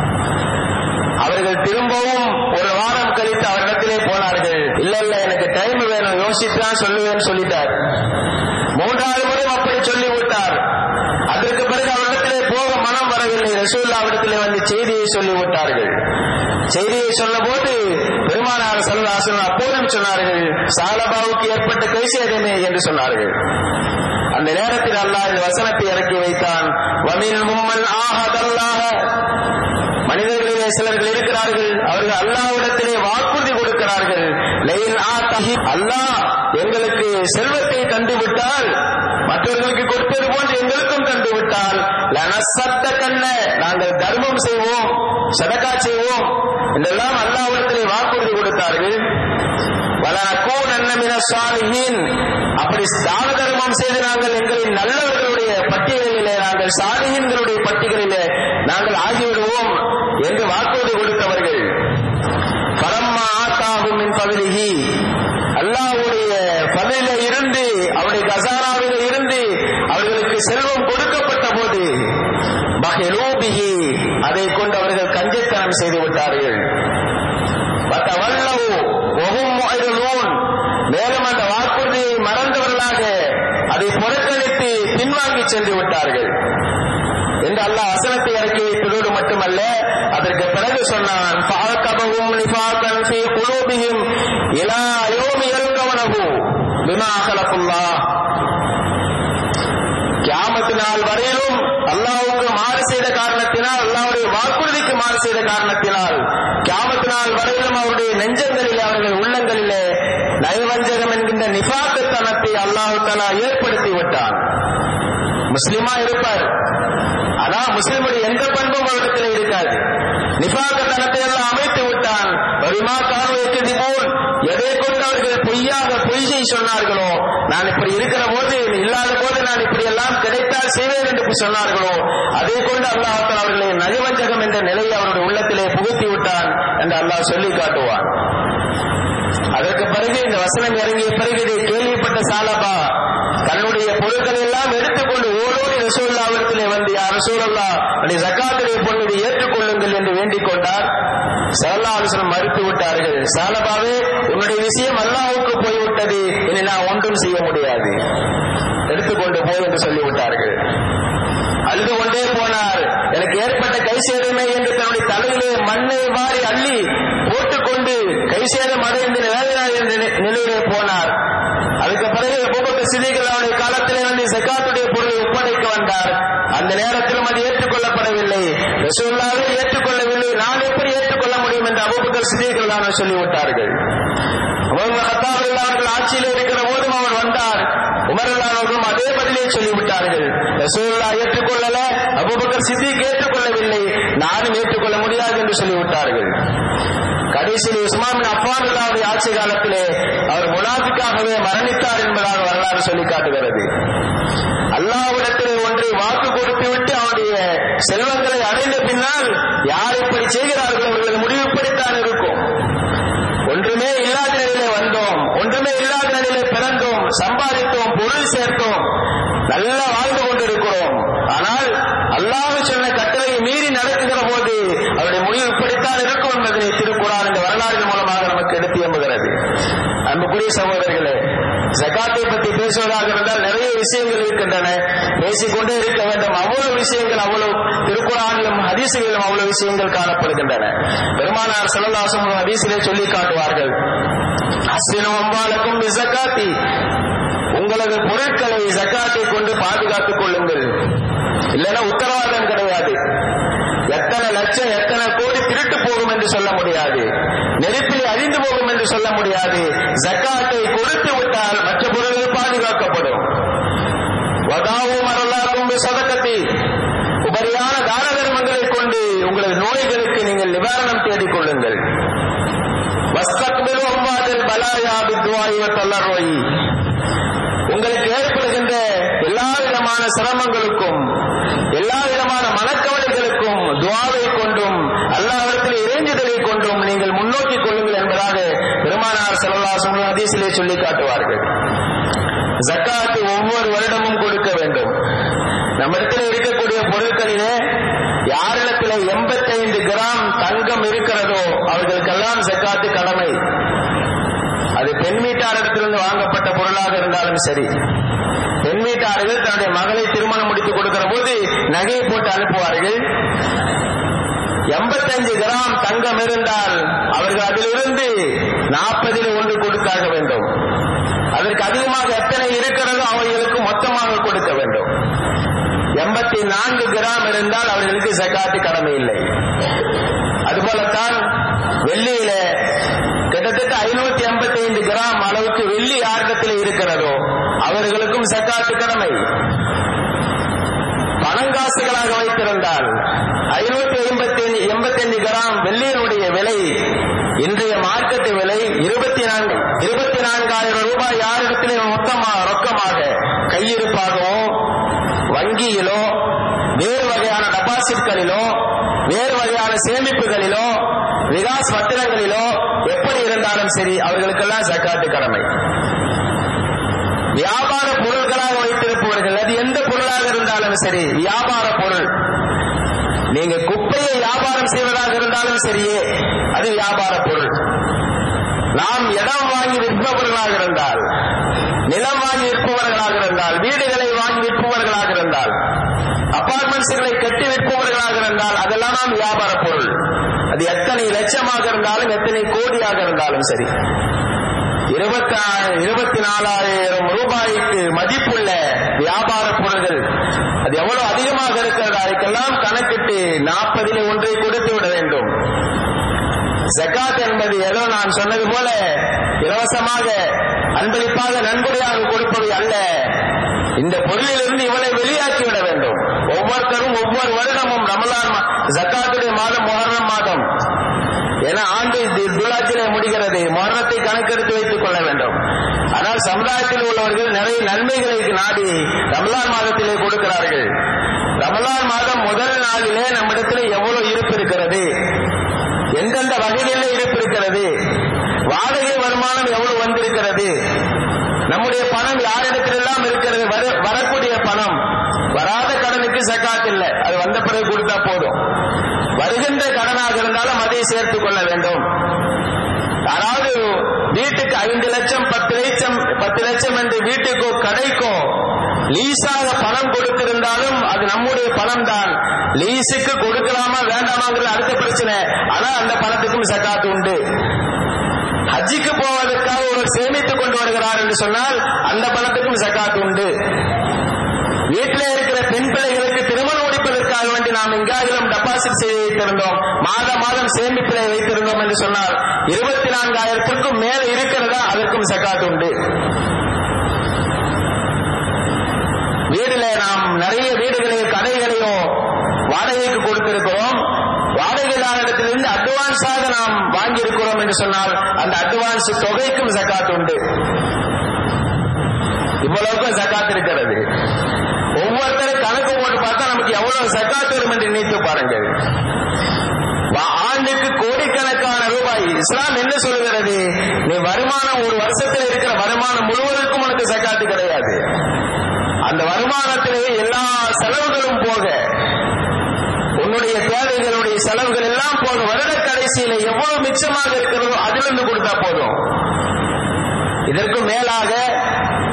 Speaker 1: அவர்கள் திரும்பவும் ஒரு வாரம் கழித்து அவரிடத்திலே போனார்கள் இல்ல இல்ல எனக்கு டைம் வேணும் யோசித்து தான் சொல்லுவேன்னு சொல்லிட்டார் மூன்றாவது முறை அப்படி சொல்லிவிட்டார் அதற்கு பிறகு அவரிடத்திலே போக மனம் வரவில்லை ரசூல்லா அவரிடத்திலே வந்து செய்தியை சொல்லிவிட்டார்கள் செய்தியை சொன்னபோது பெருமானார் சல்லாசன் அப்போதும் சொன்னார்கள் சாலபாவுக்கு ஏற்பட்ட கைசேதமே என்று சொன்னார்கள் அந்த நேரத்தில் அல்லாஹ் இந்த வசனத்தை இறக்கி வைத்தான் வமின் மும்மன் ஆஹதல்லாஹ மனிதர்களிலே சிலர்கள் இருக்கிறார்கள் அவர்கள் அல்லாவிடத்திலே வாக்குறுதி கொடுக்கிறார்கள் லைன் ஆத்தஹி அல்லாஹ் எங்களுக்கு செல்வத்தை தந்து விட்டால் மற்றவர்களுக்கு கொடுத்தது போன்று எங்களுக்கும் தந்து விட்டால் லனசத்த கண்ண நாங்கள் தர்மம் செய்வோம் சதக்கா செய்வோம் இதெல்லாம் அல்லாவிடத்திலே வாக்குறுதி கொடுத்தார்கள் வலனக்கூன் அன்னமின சாலிஹீன் அப்படி தான தர்மம் செய்து நாங்கள் எங்களின் நல்லவர்களுடைய பட்டியலிலே நாங்கள் சாலிஹீன்களுடைய பட்டியலிலே நாங்கள் ஆகிவிடுவோம் என்று வாக்குறுதி கொடுத்தவர்கள் பரம்மா ஆத்தாகும் மின் பகுதிகி அல்லாஹ்வுடைய பதில இருந்து அவருடைய கசாராவில இருந்து அவர்களுக்கு செல்வம் கொடுக்கப்பட்ட போது பஹிலூபிஹி அதை கொண்டு அவர்கள் கஞ்சத்தனம் செய்து விட்டார்கள் வத்தவல்லவு வஹும் முஅரிலூன் மேலும் அந்த வாக்குறுதியை மறந்தவர்களாக அதை புறக்கணித்து பின்வாங்கி சென்று விட்டார்கள் என்று அல்லாஹ் வசனத்தை இறக்கி வைத்ததோடு மட்டுமல்ல அதற்கு பிறகு சொன்னான் ஃபாகபஹும் நிஃபாகன் ஃபீ குலூபிஹிம் இலா யௌமி யல்கவனஹு பிமா அகலகுல்லாஹ் கியாமத்து நாள் வரையிலும் அல்லாஹ்வுக்கு மாறு செய்த காரணத்தினால் அல்லாஹ்வுடைய வாக்குறுதிக்கு மாறு செய்த காரணத்தினால் கியாமத்து நாள் வரையிலும் அவருடைய நெஞ்சங்களிலே அவர்கள் உள்ளங்களிலே நயவஞ்சகம் என்கின்ற நிஃபாக்குத்தனத்தை அல்லாஹு தலா ஏற்படுத்தி விட்டான் முஸ்லிமா இருப்பார் ஆனா முஸ்லிமுடைய எந்த பண்பும் அவரிடத்தில் இருக்காது நிஃபாக்கத்தனத்தை எல்லாம் அமைத்து விட்டான் வரிமா காரணத்தை போல் எதை கொண்டு அவர்கள் பொய்யாக பொய்யை சொன்னார்களோ நான் இப்படி இருக்கிற போது இல்லாத போது நான் இப்படி எல்லாம் கிடைத்தால் செய்வேன் என்று சொன்னார்களோ அதை கொண்டு அல்லாஹால் அவர்களை நயவஞ்சகம் என்ற நிலையை அவருடைய உள்ளத்திலே புகுத்தி விட்டான் என்று அல்லாஹ் சொல்லி காட்டுவான் அதற்கு பிறகு இந்த வசனம் இறங்கிய பிறகு இதை கேள்விப்பட்ட சாலபா தன்னுடைய பொருட்களை எல்லாம் எடுத்துக்கொண்டு ஓடோடி ரசூல்லாவிடத்திலே வந்து யார் ரசூலல்லா அப்படி ஜக்காத்துடைய பொருளை ஏற்றுக்கொள்ளுங்கள் என்று வேண்டிக் கொண்டார் சரல்லாவிசனம் மறுத்து விட்டார்கள் சாலபாவே உன்னுடைய விஷயம் அல்லாவுக்கு போய்விட்டது இனி நான் ஒன்றும் செய்ய முடியாது எடுத்துக்கொண்டு போய் என்று சொல்லிவிட்டார்கள் அழுது கொண்டே போனார் எனக்கு ஏற்பட்ட கை சேதமே என்று தன்னுடைய தலையிலே மண்ணை வாரி அள்ளி போட்டுக்கொண்டு கை சேதம் அடைந்து வேதனாய் நிலையிலே போனார் அதுக்கு பிறகு பூபக்க சிதிகள் அவருடைய காலத்திலே வந்து ஜக்காத்துடைய பொருளை ஒப்படைக்க வந்தார் அந்த நேரத்திலும் அது ஏற்றுக்கொள்ளப்படவில்லை ரசூல்லாவே ஏற்றுக்கொள்ளவில்லை நான் எப்படி ஏற்றுக்கொள்ள முடியும் என்று அபுபக்கர் சிதிகள் தான் சொல்லிவிட்டார்கள் அவர்கள் ஆட்சியில் இருக்கிற போதும் அவர் வந்தார் உமரல்லானவர்களும் அதே பதிலே சொல்லிவிட்டார்கள் ரசூல்லா ஏற்றுக்கொள்ளல அபுபக்கர் சித்திக் ஏற்றுக்கொள்ளவில்லை நானும் ஏற்றுக்கொள்ள முடியாது என்று சொல்லிவிட்டார்கள் கடைசியில் உஸ்மான் அப்பான் அல்லாவுடைய ஆட்சி காலத்திலே அவர் முனாஃபிக்காகவே மரணித்தார் என்பதாக வரலாறு சொல்லி காட்டுகிறது அல்லாவிடத்தில் ஒன்றை வாக்கு கொடுத்து விட்டு அவருடைய செல்வங்களை அடைந்த பின்னால் யார் இப்படி செய்கிறார்கள் அவர்களது முடிவு இப்படித்தான் இருக்கும் ஒன்றுமே இல்லாத நிலையிலே வந்தோம் ஒன்றுமே இல்லாத நிலையிலே பிறந்தோம் சம்பாதித்தோம் பொருள் சேர்த்தோம் நல்லா வாழ்ந்து கொண்டிருக்கிறோம் ஆனால் அல்லாஹ் சொன்ன கட்டளையை மீறி நடக்குகிற போது அவருடைய முடிவு இப்படித்தான் இருக்கும் என்பதை திருக்குறான் இந்த வரலாறு மூலமாக நமக்கு எடுத்து எம்புகிறது அன்புக்குரிய சகோதரர்களே ஜகாத்தை பற்றி பேச பேசுவதாக இருந்தால் நிறைய விஷயங்கள் இருக்கின்றன பேசிக்கொண்டே இருக்க வேண்டும் அவ்வளவு விஷயங்கள் அவ்வளவு திருக்குறானிலும் ஹதீசுகளிலும் அவ்வளவு விஷயங்கள் காணப்படுகின்றன பெருமானார் செல்லல்லாசம் ஹதீசிலே சொல்லி காட்டுவார்கள் அஸ்வினும் அம்பாலுக்கும் ஜக்காத்தி உங்களது பொருட்களை ஜக்காத்தை கொண்டு பாதுகாத்துக் கொள்ளுங்கள் இல்லைன்னா உத்தரவாதம் கிடையாது எத்தனை லட்சம் எத்தனை கோடி திருட்டு போகும் என்று சொல்ல முடியாது நெருப்பில் அழிந்து போகும் என்று சொல்ல முடியாது ஜக்காத்தை கொடுத்து விட்டால் மற்ற பொருள்கள் பாதுகாக்கப்படும் வதாவு மரலாகும் சதக்கத்தை உபரியான தான தர்மங்களை கொண்டு உங்களது நோய்களுக்கு நீங்கள் நிவாரணம் தேடிக் கொள்ளுங்கள் வஸ்தக்பிரு அம்மாதில் பலாயா பித்வாயுவ தல்லரோயி உங்களுக்கு ஏற்படுகின்ற எல்லா விதமான சிரமங்களுக்கும் எல்லா விதமான மனக்கவலைகளுக்கும் துவாவை கொண்டும் அல்லாவிடத்தில் இறைஞ்சுதலை கொண்டும் நீங்கள் முன்னோக்கி கொள்ளுங்கள் என்பதாக பெருமானார் செல்லல்லாசம் ஹதீஸிலே சொல்லி காட்டுவார்கள் ஜக்காத்து ஒவ்வொரு வருடமும் கொடுக்க வேண்டும் நம்மிடத்தில் இருக்கக்கூடிய பொருட்களிலே யாரிடத்தில் எண்பத்தைந்து கிராம் தங்கம் இருக்கிறதோ அவர்களுக்கெல்லாம் ஜக்காத்து கடமை அது பெண் வீட்டாரிடத்திலிருந்து வாங்கப்பட்ட பொருளாக இருந்தாலும் சரி பெண் வீட்டார்கள் தன்னுடைய மகளை திருமணம் முடித்து கொடுக்கிற போது நகையை போட்டு அனுப்புவார்கள் எண்பத்தஞ்சு கிராம் தங்கம் இருந்தால் அவர்கள் அதிலிருந்து நாற்பதில் ஒன்று கொடுத்தாக வேண்டும் அதற்கு அதிகமாக எத்தனை இருக்கிறதோ அவர்களுக்கு மொத்தமாக கொடுக்க வேண்டும் எண்பத்தி நான்கு கிராம் இருந்தால் அவர்களுக்கு சக்காத்து கடமை இல்லை அதுபோலத்தான் வெள்ளியில கிட்டத்தட்ட ஐநூத்தி எண்பத்தி ஐந்து கிராம் அளவுக்கு வெள்ளி யாரிடத்தில் இருக்கிறதோ அவர்களுக்கும் சக்காத்து கடமை பணங்காசுகளாக வைத்திருந்தால் ஐநூத்தி ஐம்பத்தி எண்பத்தி அஞ்சு கிராம் வெள்ளியினுடைய விலை இன்றைய மார்க்கெட்டு விலை இருபத்தி நான்கு இருபத்தி நான்காயிரம் ரூபாய் யாரிடத்திலே மொத்தமாக ரொக்கமாக கையிருப்பாகவோ வங்கியிலோ வேறு வகையான டெபாசிட்களிலோ வேறு வகையான சேமிப்புகளிலோ விகாஸ் பத்திரங்களிலோ எப்படி இருந்தாலும் சரி அவர்களுக்கெல்லாம் சக்காத்து கடமை வியாபார பொருட்களாக வைத்திருப்பவர்கள் அது எந்த பொருளாக இருந்தாலும் சரி வியாபார பொருள் நீங்க குப்பையை வியாபாரம் செய்வதாக இருந்தாலும் சரியே அது வியாபார பொருள் நாம் இடம் வாங்கி விற்பவர்களாக இருந்தால் நிலம் வாங்கி விற்பவர்களாக இருந்தால் வீடுகளை வாங்கி விற்பவர்களாக இருந்தால் அபார்ட்மெண்ட்ஸ்களை கட்டி விற்பவர்களாக இருந்தால் அதெல்லாம் நாம் வியாபார பொருள் அது எத்தனை லட்சமாக இருந்தாலும் எத்தனை கோடியாக இருந்தாலும் சரி இருபத்தி இருபத்தி நாலாயிரம் ரூபாய்க்கு மதிப்புள்ள வியாபார பொருள்கள் அது எவ்வளவு அதிகமாக இருக்கிறது அதுக்கெல்லாம் கணக்கிட்டு நாற்பதில் ஒன்றை கொடுத்து விட வேண்டும் ஜக்காத் என்பது ஏதோ நான் சொன்னது போல இலவசமாக அன்பளிப்பாக நன்கொடையாக கொடுப்பது அல்ல இந்த பொருளிலிருந்து இவளை வெளியாக்கி விட வேண்டும் ஒவ்வொருத்தரும் ஒவ்வொரு வருடமும் ரமலான் ஜக்காத்துடைய மாதம் மொஹரம் மாதம் ஏன்னா ஆண்டு துலாச்சிலே முடிகிறது மரணத்தை கணக்கெடுத்து வைத்துக் கொள்ள வேண்டும் ஆனால் சமுதாயத்தில் உள்ளவர்கள் நிறைய நன்மைகளை நாடி ரமலான் மாதத்திலே கொடுக்கிறார்கள் ரமலான் மாதம் முதல் நாளிலே நம்மிடத்தில் எவ்வளவு இருப்பு இருக்கிறது எந்தெந்த வகைகளில் இருப்பு இருக்கிறது வாடகை வருமானம் எவ்வளவு வந்திருக்கிறது நம்முடைய பணம் யாரிடத்திலெல்லாம் இருக்கிறது வரக்கூடிய பணம் வராத கடனுக்கு சக்காத் இல்லை அது வந்த பிறகு கொடுத்தா போதும் வருகின்ற கடனாக இருந்தாலும் அதை சேர்த்துக் கொள்ள வேண்டும் அதாவது வீட்டுக்கு ஐந்து லட்சம் பத்து லட்சம் பத்து லட்சம் என்று வீட்டுக்கோ கடைக்கோ லீஸாக பணம் கொடுத்திருந்தாலும் அது நம்முடைய பணம் தான் லீஸுக்கு கொடுக்கலாமா வேண்டாமாங்கிறது அடுத்த பிரச்சனை ஆனா அந்த பணத்துக்கும் சக்காத்து உண்டு ஹஜ்ஜிக்கு போவதற்காக ஒருவர் சேமித்துக் கொண்டு வருகிறார் என்று சொன்னால் அந்த பணத்துக்கும் சக்காத்து உண்டு வீட்டில் இருக்கிற பெண் பிள்ளைகளுக்கு திருமணம் முடிப்பதற்காக வேண்டி நாம் எங்காகிலும் டெபாசிட் செய்து வைத்திருந்தோம் மாதம் மாதம் சேமிப்பிலை வைத்திருந்தோம் என்று சொன்னால் இருபத்தி நான்காயிரத்திற்கும் மேல இருக்கிறதா அதற்கும் சக்காத்து உண்டு வீடுல நாம் நிறைய வீடுகளையோ கடைகளையோ வாடகைக்கு கொடுத்திருக்கிறோம் வாடகைதாரிடத்திலிருந்து அட்வான்ஸாக நாம் வாங்கி இருக்கிறோம் என்று சொன்னால் அந்த அட்வான்ஸ் தொகைக்கும் சக்காத்து உண்டு இவ்வளவுக்கும் சக்காத்து இருக்கிறது ஒவ்வொருத்தரும் கணக்கு போட்டு பார்த்தா நமக்கு எவ்வளவு சக்காத்து வரும் என்று நினைத்து பாருங்கள் ஆண்டுக்கு கோடிக்கணக்கான ரூபாய் இஸ்லாம் என்ன சொல்கிறது நீ வருமானம் ஒரு வருஷத்தில் இருக்கிற வருமானம் முழுவதற்கும் உனக்கு சக்காத்து கிடையாது அந்த வருமானத்திலே எல்லா செலவுகளும் போக உன்னுடைய தேவைகளுடைய செலவுகள் எல்லாம் போக வருட கடைசியில எவ்வளவு மிச்சமாக இருக்கிறதோ அதிலிருந்து கொடுத்தா போதும் இதற்கு மேலாக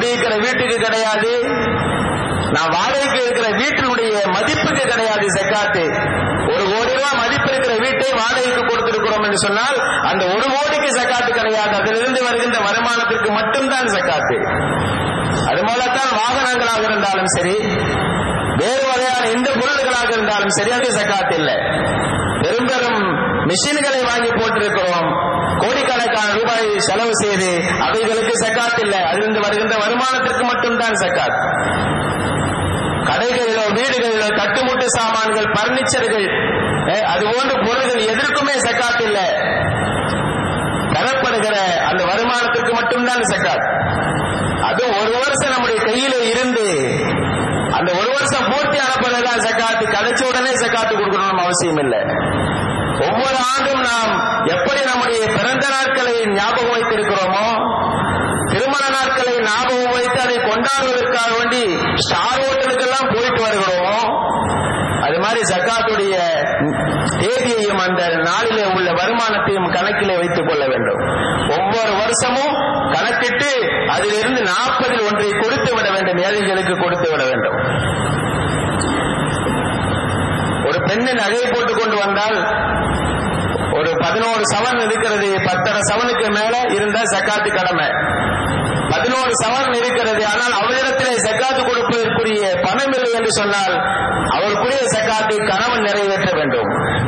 Speaker 1: குடியிருக்கிற வீட்டுக்கு கிடையாது நான் வாடகைக்கு இருக்கிற வீட்டினுடைய மதிப்புக்கு கிடையாது ஜக்காத்து ஒரு கோடி ரூபாய் மதிப்பு இருக்கிற வீட்டை வாடகைக்கு கொடுத்திருக்கிறோம் என்று சொன்னால் அந்த ஒரு கோடிக்கு ஜக்காத்து கிடையாது அதிலிருந்து வருகின்ற வருமானத்திற்கு மட்டும்தான் ஜக்காத்து அது போலத்தான் வாகனங்களாக இருந்தாலும் சரி வேறு வகையான எந்த பொருள்களாக இருந்தாலும் சரி அது ஜக்காத் இல்லை பெரும் பெரும் மிஷின்களை வாங்கி போட்டிருக்கிறோம் கோடிக்கணக்கான ரூபாய் செலவு செய்து அவைகளுக்கு சக்காத் இல்லை அதிலிருந்து வருகின்ற வருமானத்திற்கு மட்டும்தான் சக்காத் கடைகளிலோ வீடுகளிலோ தட்டுமுட்டு சாமான்கள் பர்னிச்சர்கள் அஹ், அது போன்ற பொருள்கள் எதற்குமே சக்காத் இல்லை தரப்படுகிற அந்த வருமானத்திற்கு மட்டும்தான் சக்காத் அது ஒரு வருஷம் நம்முடைய கையில இருந்து அந்த ஒரு வருஷம் பூர்த்தி ஆனப்பதான் சக்காத்து கிடைச்ச உடனே சக்காத்து கொடுக்கணும் அவசியம் இல்லை ஒவ்வொரு ஆண்டும் நாம் எப்படி நம்முடைய பிறந்த நாட்களை ஞாபகம் வைத்திருக்கிறோமோ திருமண நாட்களை ஞாபகம் வைத்து அதை கொண்டாடுவதற்காக வேண்டி ஸ்டார் ஹோட்டலுக்கெல்லாம் போயிட்டு வருகிறோமோ அது மாதிரி ஜக்காத்துடைய தேதியையும் அந்த நாளிலே உள்ள வருமானத்தையும் கணக்கிலே வைத்துக் கொள்ள வேண்டும் ஒவ்வொரு வருஷமும் கணக்கிட்டு அதிலிருந்து நாற்பதில் ஒன்றை கொடுத்து விட வேண்டும் ஏழைகளுக்கு கொடுத்து விட வேண்டும் ஒரு பெண்ணு நகை போட்டுக் கொண்டு வந்தால் ஒரு பதினோரு சவன் இருக்கிறது பத்தரை சவனுக்கு மேல இருந்தா சக்காத்து கடமை பதினோரு சவன் இருக்கிறது ஆனால் அவளிடத்திலே சக்காத்து கொடுப்பதற்குரிய பணம் இல்லை என்று சொன்னால் அவருக்குரிய சக்காத்தை கணவன் நிறைவேற்ற வேண்டும்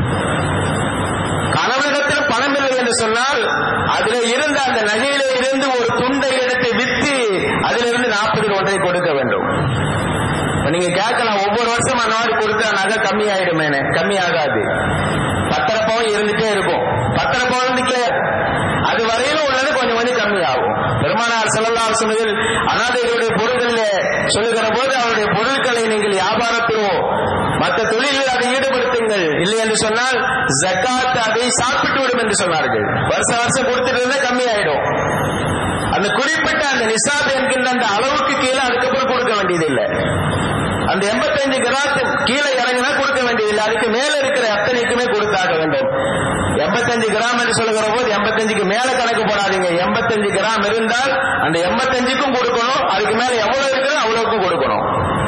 Speaker 1: கணவனிடத்தில் பணம் இல்லை என்று சொன்னால் அதில் இருந்த அந்த நகையிலே இருந்து ஒரு துண்டை எடுத்து வித்து அதிலிருந்து நாற்பதில் ஒன்றை கொடுக்க வேண்டும் இப்ப நீங்க கேட்கலாம் ஒவ்வொரு வருஷம் அந்த மாதிரி கொடுத்தா நகை கம்மி ஆயிடுமேனு கம்மி ஆகாது பத்தரை பவுன் இருந்துட்டே இருக்கும் பத்தரை பவுனுக்கு அது வரையிலும் உள்ளது கொஞ்சம் கொஞ்சம் கம்மி ஆகும் பெருமானார் செல்லல்லா சொன்னதில் அனாதைகளுடைய பொருள்களில் சொல்லுகிற போது அவருடைய பொருட்களை நீங்கள் வியாபாரத்திலோ மற்ற தொழிலில் அதை ஈடுபடுத்துங்கள் இல்லை என்று சொன்னால் ஜக்காத் அதை சாப்பிட்டு விடும் என்று சொன்னார்கள் வருஷ வருஷம் கொடுத்துட்டு இருந்தா கம்மி ஆயிடும் அந்த குறிப்பிட்ட அந்த நிசாப் என்கின்ற அந்த அளவுக்கு கீழே அதுக்கப்புறம் கொடுக்க வேண்டியதில்லை அந்த எண்பத்தஞ்சு கிராத்து கீழே இறங்கினா கொடுக்க வேண்டியதில்லை அதுக்கு மேல இருக்கிற அத்தனைக்குமே கொடுத்தாக வேண்டும் எண்பத்தஞ்சு கிராம் என்று சொல்லுகிற போது எண்பத்தஞ்சுக்கு மேல கணக்கு போடாதீங்க எண்பத்தஞ்சு கிராம் இருந்தால் அந்த எண்பத்தஞ்சுக்கும் கொடுக்கணும் அதுக்கு மேல எவ்வளவு இருக்குதோ அவ்வளவுக்கும் கொடுக்கணும்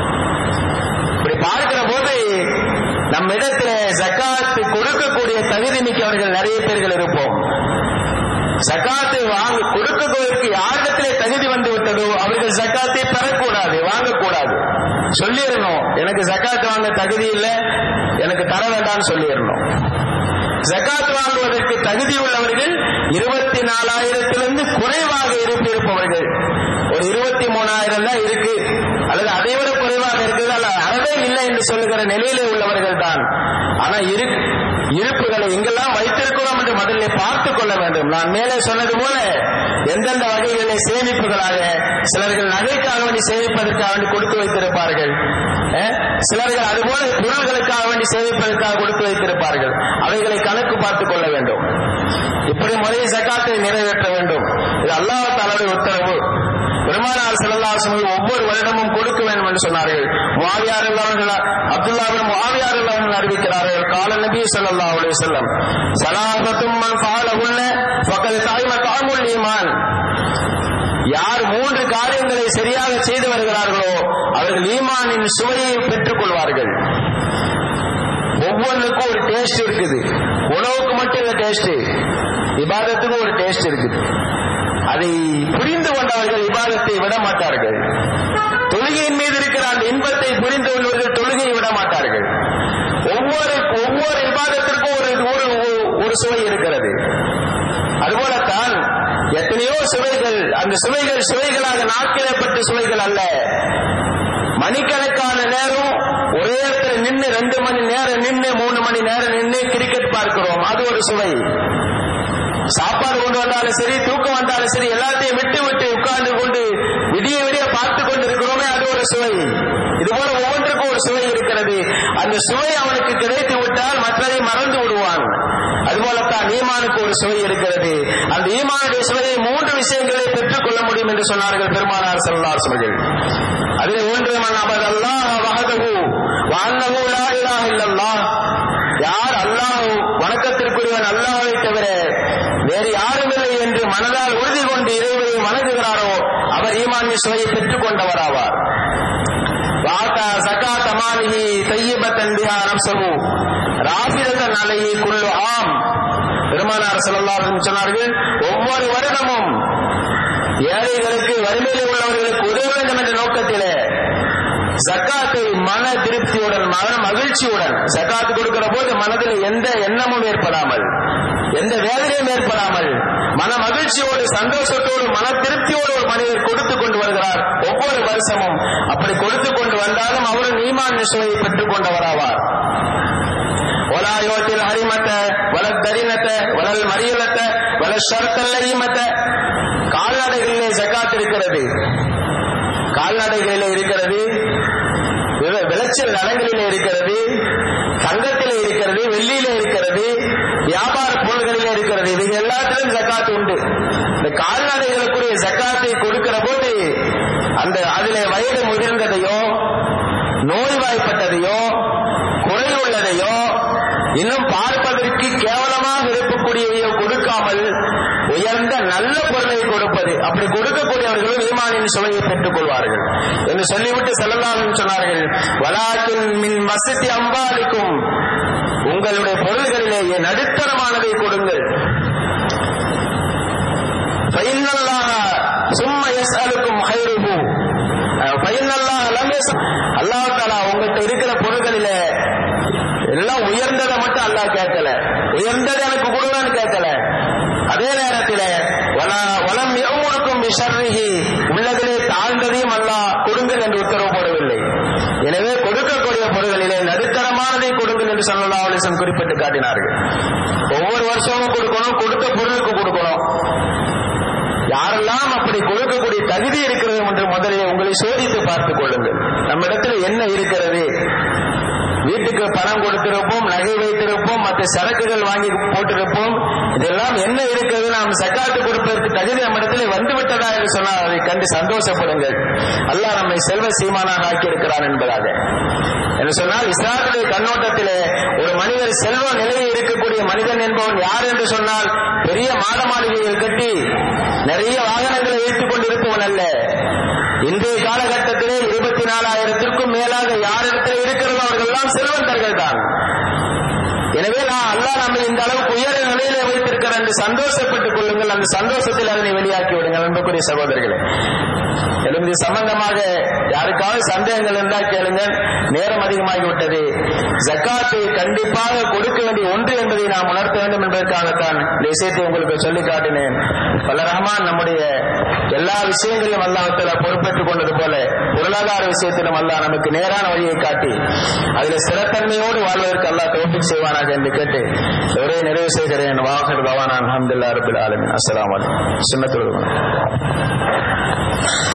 Speaker 1: இப்படி பார்க்கிற போது நம்ம இடத்துல ஜக்காத்து கொடுக்கக்கூடிய தகுதி மிக்கவர்கள் நிறைய பேர்கள் இருப்போம் ஜக்காத்தை வாங்க கொடுப்பதற்கு யாரிடத்திலே தகுதி வந்து விட்டதோ அவர்கள் ஜக்காத்தை பெறக்கூடாது வாங்கக்கூடாது சொல்லிடணும் எனக்கு ஜக்காத் வாங்க தகுதி இல்லை எனக்கு தர வேண்டாம்னு சொல்லிடணும் ஜக்காத் வாங்குவதற்கு தகுதி உள்ளவர்கள் இருபத்தி நாலாயிரத்திலிருந்து குறைவாக இருப்பு இருப்பவர்கள் ஒரு இருபத்தி மூணாயிரம் தான் இருக்கு அல்லது அதை விட குறைவாக இருக்குது அல்ல அறவே இல்லை என்று சொல்லுகிற நிலையிலே உள்ளவர்கள் தான் ஆனா இரு இருப்புகளை எங்கெல்லாம் வைத்திருக்கிறோம் என்று முதல்ல பார்த்துக் கொள்ள வேண்டும் நான் மேலே சொன்னது போல எந்தெந்த வகைகளிலே சேமிப்புகளாக சிலர்கள் நகைக்காக வேண்டி சேமிப்பதற்காக வேண்டி கொடுத்து வைத்திருப்பார்கள் அஹ், சிலர்கள் அதுபோல பொருள்களுக்காக வேண்டி சேமிப்பதற்காக கொடுத்து வைத்திருப்பார்கள் அவைகளை கணக்கு பார்த்துக் கொள்ள வேண்டும் இப்படி முறையை சக்காத்தை நிறைவேற்ற வேண்டும் இது அல்லாஹ் தாலாவுடைய உத்தரவு பெருமானார் செல்லல்லாசம் ஒவ்வொரு வருடமும் கொடுக்க வேண்டும் என்று சொன்னார்கள் முவாவியார் இல்லாமல் அப்துல்லாவின் முவாவியார் இல்லாமல் அறிவிக்கிறார்கள் கால நபி ஸல்லல்லாஹு அலைஹி வஸல்லம் சலாஹத்தும் மன் கால உள்ள பக்கத்து தாய்ம தாமுல் ஈமான் யார் மூன்று காரியங்களை சரியாக செய்து வருகிறார்களோ அவர்கள் ஈமானின் சுவையை பெற்றுக் கொள்வார்கள் ஒவ்வொன்றுக்கும் ஒரு டேஸ்ட் இருக்குது உணவுக்கு மட்டும் இல்ல டேஸ்ட் இபாதத்துக்கும் ஒரு டேஸ்ட் இருக்குது அதை புரிந்து கொண்டவர்கள் இபாதத்தை விட மாட்டார்கள் தொழுகையின் மீது இருக்கிற அந்த இன்பத்தை புரிந்து கொண்டவர்கள் தொழுகையை விட மாட்டார்கள் ஒவ்வொரு ஒவ்வொரு இபாதத்திற்கும் ஒரு ஒரு ஒரு சுவை இருக்கிறது அதுபோலத்தான் எத்தனையோ சுவைகள் அந்த சுவைகள் சுவைகளாக நாட்கிடப்பட்ட சுவைகள் அல்ல மணிக்கணக்கான நேரம் ஒரே இடத்துல நின்று ரெண்டு மணி நேரம் நின்று மூணு மணி நேரம் நின்று கிரிக்கெட் பார்க்கிறோம் அது ஒரு சுவை சாப்பாடு கொண்டு வந்தாலும் சரி தூக்கம் வந்தாலும் சரி எல்லாத்தையும் விட்டு விட்டு உட்கார்ந்து கொண்டு விடிய விடிய பார்த்து கொண்டு இருக்கிறோமே அது ஒரு சுவை இது போல ஒவ்வொன்றுக்கும் ஒரு சுவை இருக்கிறது அந்த சுவை அவனுக்கு கிடைத்து விட்டால் மற்றதை மறந்து விடுவான் அதுபோலத்தான் ஈமானுக்கு ஒரு சுவை இருக்கிறது அந்த ஈமானுடைய சுவையை மூன்று விஷயங்களை பெற்றுக் கொள்ள முடியும் என்று சொன்னார்கள் பெருமானார் செல்லார் சுவைகள் அதில் ஒன்று மன் அபத் அல்லாஹ் வஹதஹு வஅன்னஹு லா இலாஹ இல்லல்லாஹ் யார் அல்லாஹ் வணக்கத்திற்குரியவன் அல்லாஹ்வை தவிர வேறு யாரும் இல்லை என்று மனதால் உறுதி கொண்டு இறைவனை வணங்குகிறாரோ அவர் ஈமானிய சுவையை பெற்றுக் கொண்டவராவார் வாத்தா சக்கா தமாலிஹி தையிபத்தன் பிஹா நப்சஹு ராஃபிதத்தன் அலைஹி குல்லு ஆம் பெருமானார் ஸல்லல்லாஹு அலைஹி சொன்னார்கள் ஒவ்வொரு வருடமும் ஏழைகளுக்கு வறுமையில் உள்ளவர்களுக்கு உதவ வேண்டும் என்ற நோக்கத்திலே ஜக்காத்தை மன திருப்தியுடன் மன மகிழ்ச்சியுடன் ஜக்காத்து கொடுக்கிற போது மனதில் எந்த எண்ணமும் ஏற்படாமல் எந்த வேதனையும் ஏற்படாமல் மன மகிழ்ச்சியோடு சந்தோஷத்தோடு மன திருப்தியோடு ஒரு மனிதர் கொடுத்து கொண்டு வருகிறார் ஒவ்வொரு வருஷமும் அப்படி கொடுத்து கொண்டு வந்தாலும் அவரும் ஈமான் சுவையை பெற்றுக் கொண்டவராவார் ஒலா யோத்தில் ஹரிமத்த வலல் தரினத்த வலல் மரியலத்த வலல் ஷர்த்தல்ல ஈமத்த கால்நடைகளிலே ஜக்காத் இருக்கிறது கால்நடைகளிலே இருக்கிறது விள- விளைச்சல் நலங்களிலே இருக்கிறது தங்கத்திலே இருக்கிறது வெள்ளியிலே இருக்கிறது வியாபார பொருள்களிலே இருக்கிறது இது எல்லாத்திலும் ஜக்காத் உண்டு இந்த கால்நடைகளுக்குரிய ஜக்காத்தை கொடுக்கிற போது அந்த அதிலே வயது முதிர்ந்ததையோ நோய்வாய்ப்பட்டதையோ குறையுள்ளதையோ இன்னும் பார்ப்பதற்கு கேவலமாக இருக்கக்கூடியவையோ கொடுக்காமல் உயர்ந்த நல்ல பொருளை கொடுப்பது அப்படி கொடுக்கக்கூடியவர்களும் ஈமானின் சுவையை பெற்றுக் கொள்வார்கள் என்று சொல்லிவிட்டு செல்லலாம் சொன்னார்கள் வலாக்கின் மின் மசத்தி அம்பாலிக்கும் உங்களுடைய பொருள்களிலேயே நடுத்தரமானதை கொடுங்கள் பையனல்லாக சும்மா எஸ் அலுக்கும் ஹைருபு பையனல்லாக லமேஸ் அல்லாஹ் தாலா உங்கள்கிட்ட இருக்கிற பொருள்களிலே எல்லாம் உயர்ந்ததை மட்டும் அல்லாஹ் கேட்கல உயர்ந்தது எனக்கு கொடுங்கன்னு கேட்கல அதே நேரத்தில் வல வலம் எவ்வளவுக்கும் விசர்ரிகி உள்ளதிலே தாழ்ந்ததையும் அல்லாஹ் கொடுங்கள் என்று உத்தரவு போடவில்லை எனவே கொடுக்கக்கூடிய பொருள்களிலே நடுத்தரமானதை கொடுங்கள் என்று சொல்லலாம் அலிசன் குறிப்பிட்டு காட்டினார்கள் ஒவ்வொரு வருஷமும் கொடுக்கணும் கொடுத்த பொருளுக்கு கொடுக்கணும் யாரெல்லாம் அப்படி கொடுக்கக்கூடிய தகுதி இருக்கிறது என்று முதலில் உங்களை சோதித்து பார்த்துக் கொள்ளுங்கள் நம்மிடத்தில் என்ன இருக்கிறது வீட்டுக்கு பணம் கொடுத்திருப்போம் நகை வைத்திருப்போம் மற்ற சரக்குகள் வாங்கி போட்டிருப்போம் இதெல்லாம் என்ன இருக்கிறது நாம் சக்காத்து கொடுப்பதற்கு தகுதி நம்மிடத்தில் வந்து விட்டதா என்று சொன்னால் அதை கண்டு சந்தோஷப்படுங்கள் அல்லாஹ் நம்மை செல்வ சீமானாக ஆக்கியிருக்கிறான் என்பதாக என்று சொன்னால் இஸ்லாத்துடைய கண்ணோட்டத்திலே ஒரு மனிதர் செல்வ நிலையில் இருக்கக்கூடிய மனிதன் என்பவன் யார் என்று சொன்னால் பெரிய மாட மாளிகைகள் கட்டி நிறைய வாகனங்களை வைத்துக் கொண்டிருப்பவன் அல்ல இன்றைய காலகட்டத்திலே இருபத்தி நாலாயிரத்திற்கும் மேலாக யாரிடத்தில் இருக்கிறதோ அவர்கள் எல்லாம் செல்வந்தர்கள் தான் எனவே நான் அல்லாஹ் நம்மை இந்த அளவுக்கு உயர நிலையிலே வைத்திருக்கிறார் என்று சந்தோஷப்பட்டுக் கொள்ளுங்கள் அந்த சந்தோஷத்தில் அதனை வெளியாக்கி விடுங்கள் அன்புக்குரிய சகோதரர்களே மேலும் இது சம்பந்தமாக யாருக்காவது சந்தேகங்கள் இருந்தால் கேளுங்க நேரம் அதிகமாகிவிட்டது ஜக்காத்தை கண்டிப்பாக கொடுக்க வேண்டிய ஒன்று என்பதை நாம் உணர்த்த வேண்டும் என்பதற்காகத்தான் இந்த விஷயத்தை உங்களுக்கு சொல்லி காட்டினேன் பல ரஹ்மான் நம்முடைய எல்லா விஷயங்களையும் அல்லாஹத்துல பொறுப்பேற்றுக் கொண்டது போல பொருளாதார விஷயத்திலும் அல்லாஹ் நமக்கு நேரான வழியை காட்டி அதில் ஸ்திரத்தன்மையோடு வாழ்வதற்கு அல்லாஹ் தோப்பிக் செய்வானாக என்று கேட்டு ஒரே நிறைவு செய்கிறேன் வாகர் தவானான் அஹமதுல்லா ரபுல் ஆலமின் அஸ்ஸலாமு அலைக்கும் சுன்னத்துல்